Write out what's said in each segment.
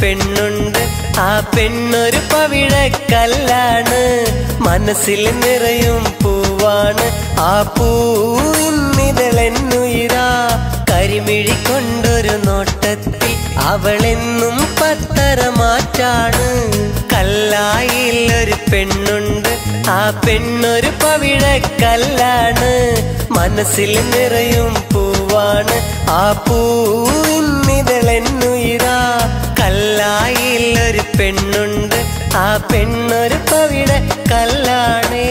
പെണ്ണുണ്ട് ആ പെണ്ണൊരു പവിഴക്കല്ലാണ് മനസ്സിൽ നിറയും പൂവാണ് ആ പൂവിന്നിതളെന്നുയിരാ കരിമിഴി കൊണ്ടൊരു നോട്ടത്തിൽ അവളെന്നും പത്തര മാറ്റാണ് കല്ലായിൽ ഒരു പെണ്ണുണ്ട് ആ പെണ്ണൊരു പവിഴക്കല്ലാണ് മനസ്സിൽ നിറയും പൂവാണ് ആ പൂവിന്നിതളെന്നുയിരാ കല്ലായിൽ ഒരു പെണ്ണുണ്ട് ആ പെണ്ണൊരു പവിഴ കല്ലാണേ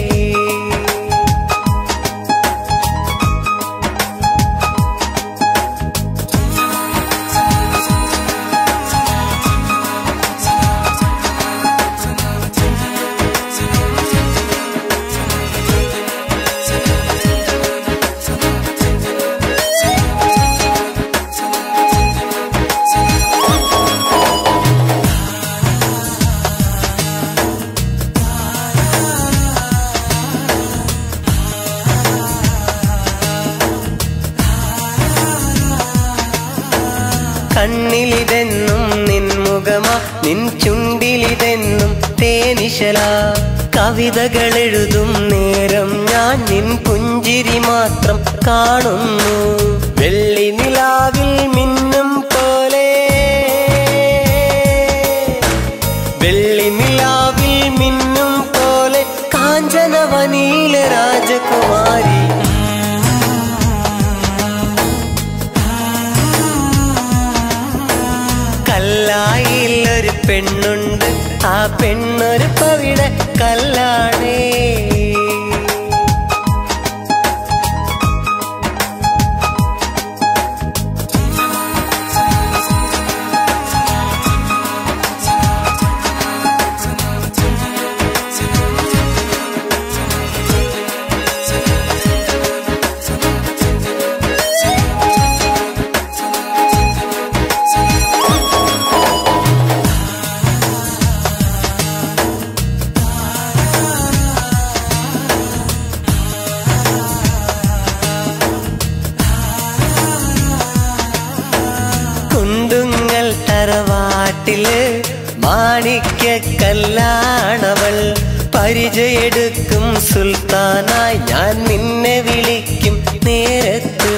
കണ്ണിലിതെന്നും നിൻ മുഖമാ നിൻ ചുണ്ടിലിതെന്നും തേനിശല കവിതകൾ എഴുതും നേരം ഞാൻ നിൻ പുഞ്ചിരി മാത്രം കാണുന്നു വെള്ളി നിലാവിൽ മിന്നും പോലെ വെള്ളി നിലാവിൽ മിന്നും പോലെ കാഞ്ചനവനീല രാജകുമാരി കല്ലായിൽ ഒരു പെണ്ണുണ്ട് ആ പെണ്ണൊരു പവിട കല്ലാണേ കുണ്ടുങ്ങൽ തറവാട്ടില് മാണിക്യ കല്ലാണവൾ പരിചയെടുക്കും സുൽത്താനായി ഞാൻ നിന്നെ വിളിക്കും നേരത്ത്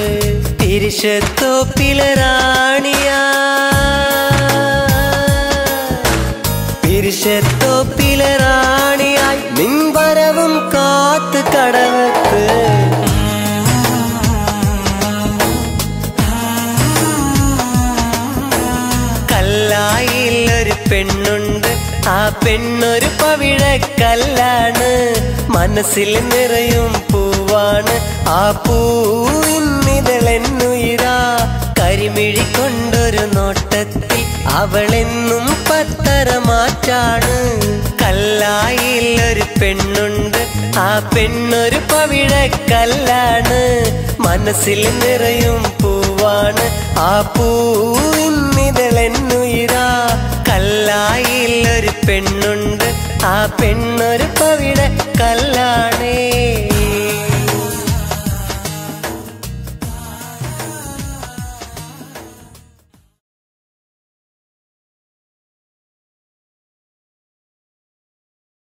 തിരിശത്തോപ്പിലറാണിയാ തിരിശത്തോപ്പിലറാണിയായി നിൻവരവും കാത്ത് കടവത്ത് കല്ലായിൽ ഒരു പെണ്ണുണ്ട് ആ പെണ്ണൊരു പവിഴക്കല്ലാണ് മനസ്സിൽ നിറയും പൂവാണ് ആ പൂവിന്നിതളെന്നുയിരാ കരിമിഴി കൊണ്ടൊരു നോട്ടത്തിൽ അവളെന്നും പത്തര മാറ്റാണ് കല്ലായിൽ ഒരു പെണ്ണുണ്ട് ആ പെണ്ണൊരു പവിഴക്കല്ലാണ് മനസ്സിൽ നിറയും പൂവാണ് ആ പൂവിന്നിതളെന്നുയിരാ കല്ലായിൽ ഒരു പെണ്ണുണ്ട് ആ പെണ്ണ്